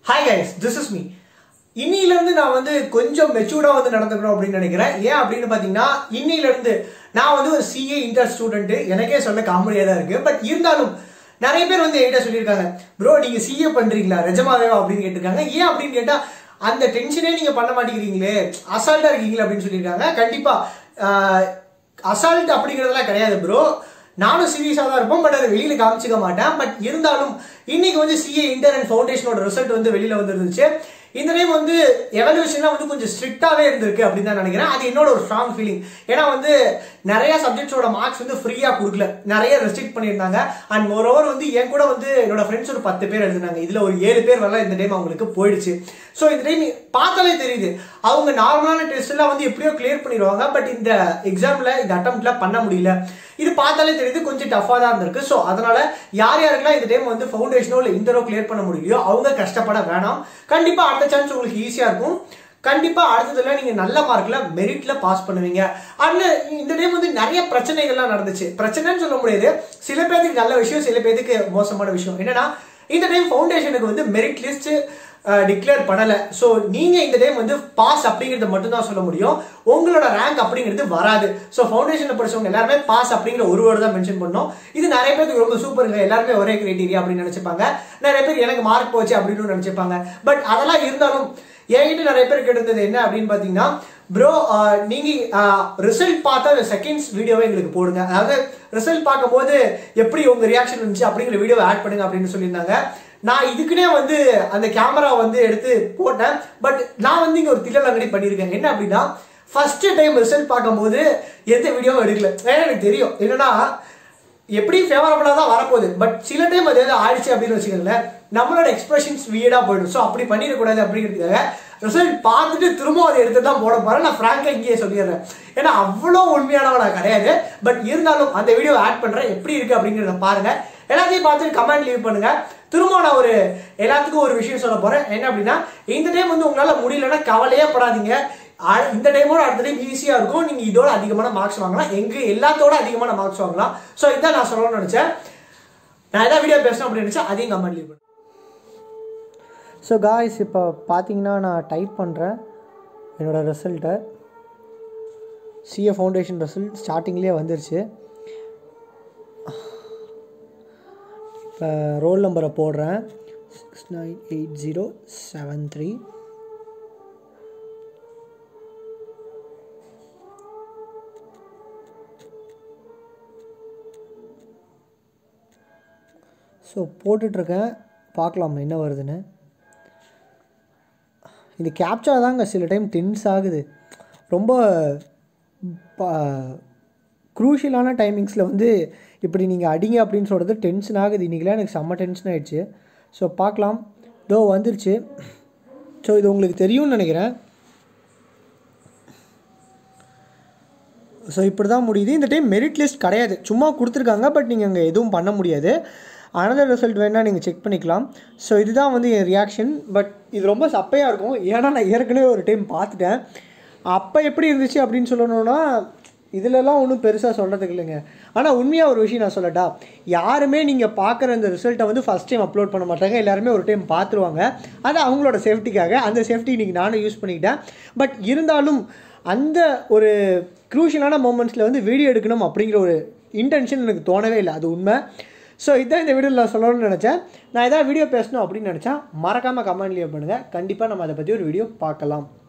hi guys this is me இன்னிலிருந்து நான் வந்து கொஞ்சம் மெச்சூர்டாக வந்து நடந்துக்கணும் அப்படின்னு நினைக்கிறேன் ஏன் அப்படின்னு பார்த்தீங்கன்னா இன்னிலிருந்து நான் வந்து ஒரு சிஏ இன்டர் ஸ்டூடெண்ட் எனக்கே சொல்ல காமெடியாக தான் இருக்கு பட் இருந்தாலும் நிறைய பேர் வந்து என்கிட்ட சொல்லியிருக்காங்க ப்ரோ நீங்கள் சிஏ பண்ணுறீங்களா நிஜமாவேவா அப்படின்னு கேட்டிருக்காங்க ஏன் அப்படின்னு கேட்டால் அந்த டென்ஷனே நீங்கள் பண்ண மாட்டேங்கிறீங்களே அசால்ட்டாக இருக்கீங்களே அப்படின்னு சொல்லியிருக்காங்க கண்டிப்பாக அசால்ட் அப்படிங்கிறதெல்லாம் கிடையாது ப்ரோ நானும் சீரியஸாக தான் இருப்போம் பட் அதை வெளியில காமிச்சிக்க மாட்டேன் பட் இருந்தாலும் இன்னைக்கு வந்து சிஏ இன்டர் அண்ட் ஃபவுண்டேஷனோட ரிசல்ட் வந்து வெளியில வந்துருந்துச்சு இந்த டைம் வந்து எவல்யூஷன்லாம் வந்து கொஞ்சம் ஸ்ட்ரிக்டாகவே இருந்திருக்கு அப்படின்னு தான் நினைக்கிறேன் அது என்னோட ஒரு ஸ்ட்ராங் ஃபீலிங் ஏன்னா வந்து நிறைய சப்ஜெக்ட்ஸோட மார்க்ஸ் வந்து ஃப்ரீயாக கொடுக்கல நிறைய ரெஸ்ட்ரிக்ட் பண்ணியிருந்தாங்க அண்ட் மோரோவர் வந்து என் கூட வந்து என்னோட ஃப்ரெண்ட்ஸ் ஒரு பத்து பேர் எழுதினாங்க இதில் ஒரு ஏழு பேர் வரலாம் இந்த டைம் அவங்களுக்கு போயிடுச்சு ஸோ இந்த டைம் பார்த்தாலே தெரியுது அவங்க நார்மலான டெஸ்ட் எல்லாம் வந்து எப்படியோ கிளியர் பண்ணிடுவாங்க பட் இந்த எக்ஸாம்ல இந்த அட்டம்ப்ட்ல பண்ண முடியல இது பார்த்தாலே தெரியுது கொஞ்சம் டஃபாக தான் இருந்திருக்கு ஸோ அதனால யார் யாருக்கெல்லாம் இந்த டைம் வந்து ஃபவுண்டேஷனோ இல்லை இன்டரோ கிளியர் பண்ண முடியலையோ அவங்க கஷ்டப்பட வேணாம் கண்டிப்பா அடுத்த சான்ஸ் உங்களுக்கு ஈஸியா இருக்கும் கண்டிப்பா அடுத்ததுல நீங்க நல்ல மார்க்ல மெரிட்ல பாஸ் பண்ணுவீங்க அண்ட் இந்த டைம் வந்து நிறைய பிரச்சனைகள்லாம் நடந்துச்சு பிரச்சனைன்னு சொல்ல முடியாது சில பேருக்கு நல்ல விஷயம் சில பேருக்கு மோசமான விஷயம் என்னன்னா இந்த டைம் ஃபவுண்டேஷனுக்கு வந்து மெரிட் லிஸ்ட் டிக்ளேர் பண்ணல ஸோ நீங்க இந்த டைம் வந்து பாஸ் அப்படிங்கறத மட்டும் தான் சொல்ல முடியும் உங்களோட ரேங்க் அப்படிங்கிறது வராது ஸோ ஃபவுண்டேஷன்ல படிச்சவங்க எல்லாருமே பாஸ் அப்படிங்கிற ஒரு வேர்டு தான் மென்ஷன் பண்ணோம் இது நிறைய பேருக்கு ரொம்ப சூப்பருங்க எல்லாருமே ஒரே கிரைட்டீரியா அப்படின்னு நினைச்சுப்பாங்க நிறைய பேர் எனக்கு மார்க் போச்சு அப்படின்னு நினைச்சுப்பாங்க பட் அதெல்லாம் இருந்தாலும் என்கிட்ட நிறைய பேர் கேட்டிருந்தது என்ன அப்படின்னு பாத்தீங்கன்னா ப்ரோ நீங்க ரிசல்ட் பார்த்தா செகண்ட்ஸ் வீடியோவை எங்களுக்கு போடுங்க அதாவது ரிசல்ட் பார்க்கும்போது எப்படி உங்க ரியாக்ஷன் இருந்துச்சு அப்படிங்கிற வீடியோவை ஆட் பண்ணுங்க அப்படின்னு சொல்லியிருந்தாங்க நான் இதுக்குனே வந்து அந்த கேமரா வந்து எடுத்து போட்டேன் பட் நான் வந்து இங்க ஒரு தில்லங்கடி பண்ணியிருக்கேன் என்ன அப்படின்னா ஃபர்ஸ்ட் டைம் ரிசல்ட் பார்க்கும்போது எந்த வீடியோவும் எடுக்கல ஏன்னா எனக்கு தெரியும் என்னன்னா எப்படி ஃபேவரபுளாக தான் வரப்போகுது பட் சில டைம் அது எதாவது ஆயிடுச்சு அப்படின்னு வச்சுக்கோங்களேன் நம்மளோட எக்ஸ்பிரஷன்ஸ் வியடாக போயிடும் ஸோ அப்படி பண்ணிடக்கூடாது அப்படிங்கிறதுக்காக ரிசல்ட் பார்த்துட்டு திரும்ப அதை எடுத்து தான் போட போகிறேன் நான் ஃப்ராங்காக இங்கேயே சொல்லிடுறேன் ஏன்னா அவ்வளோ உண்மையானவன் நான் கிடையாது பட் இருந்தாலும் அந்த வீடியோ ஆட் பண்ணுறேன் எப்படி இருக்குது அப்படிங்கிறத பாருங்கள் எல்லாத்தையும் பார்த்துட்டு கமெண்ட் லீவ் பண்ணுங்க திரும்ப நான் ஒரு எல்லாத்துக்கும் ஒரு விஷயம் சொல்ல போறேன் என்ன அப்படின்னா இந்த டைம் வந்து உங்களால முடியலன்னா கவலையே படாதீங்க அ- இந்த டைமோட அடுத்த டைம் ஈஸியா இருக்கும் நீங்க இதோட அதிகமான மார்க்ஸ் வாங்கலாம் எங்க எல்லாத்தோட அதிகமான மார்க்ஸ் வாங்கலாம் ஸோ இதான் நான் சொல்லணும்னு நினைச்சேன் நான் எதாவது வீடியோ பேசணும் அப்படின்னு நினைச்சா அதையும் கமெண்ட் லீவ் பண்ணுங்க ஸோ காய்ஸ் இப்போ பார்த்தீங்கன்னா நான் டைப் பண்ணுறேன் என்னோடய ரிசல்ட்டை சிஏ ஃபவுண்டேஷன் ரிசல்ட் ஸ்டார்டிங்லேயே வந்துருச்சு இப்போ ரோல் நம்பரை போடுறேன் six nine eight zero seven three so போட்டுட்ருக்கேன் பார்க்கலாம் என்ன வருதுன்னு இந்த கேப்சா தாங்க சில டைம் டென்ஸ் ஆகுது ரொம்ப க்ரூஷியலான டைமிங்ஸில் வந்து இப்படி நீங்கள் அடிங்க அப்படின்னு சொல்கிறது டென்ஷன் ஆகுது இன்றைக்கெலாம் எனக்கு செம்ம டென்ஷன் ஆயிடுச்சு ஸோ பார்க்கலாம் இதோ வந்துருச்சு ஸோ இது உங்களுக்கு தெரியும்னு நினைக்கிறேன் ஸோ இப்படி தான் முடியுது இந்த டைம் மெரிட் லிஸ்ட் கிடையாது சும்மா கொடுத்துருக்காங்க பட் நீங்கள் அங்கே எதுவும் பண்ண முடியாது அனதர் ரிசல்ட் வேணால் நீங்கள் செக் பண்ணிக்கலாம் ஸோ இதுதான் வந்து என் ரியாக்ஷன் பட் இது ரொம்ப சப்பையாக இருக்கும் ஏன்னா நான் ஏற்கனவே ஒரு டைம் பார்த்துட்டேன் அப்போ எப்படி இருந்துச்சு அப்படின்னு சொல்லணும்னா இதிலலாம் ஒன்றும் பெருசாக சொல்கிறதுக்கு இல்லைங்க ஆனால் உண்மையாக ஒரு விஷயம் நான் சொல்லட்டா யாருமே நீங்கள் பார்க்குற அந்த ரிசல்ட்டை வந்து ஃபஸ்ட் டைம் அப்லோட் பண்ண மாட்டாங்க எல்லாருமே ஒரு டைம் பார்த்துருவாங்க அது அவங்களோட சேஃப்டிக்காக அந்த சேஃப்டி இன்றைக்கி நானும் யூஸ் பண்ணிக்கிட்டேன் பட் இருந்தாலும் அந்த ஒரு க்ரூஷியலான மூமெண்ட்ஸில் வந்து வீடியோ எடுக்கணும் அப்படிங்கிற ஒரு இன்டென்ஷன் எனக்கு தோணவே இல்லை அது உண்மை ஸோ இதான் இந்த வீடியோவில் நான் சொல்லணும்னு நினச்சேன் நான் எதாவது வீடியோ பேசணும் அப்படின்னு நினச்சா மறக்காமல் கமெண்ட் லீவ் பண்ணுங்கள் கண்டிப்பாக நம்ம அதை பற்றி ஒரு வீடியோ பார்க்கலாம்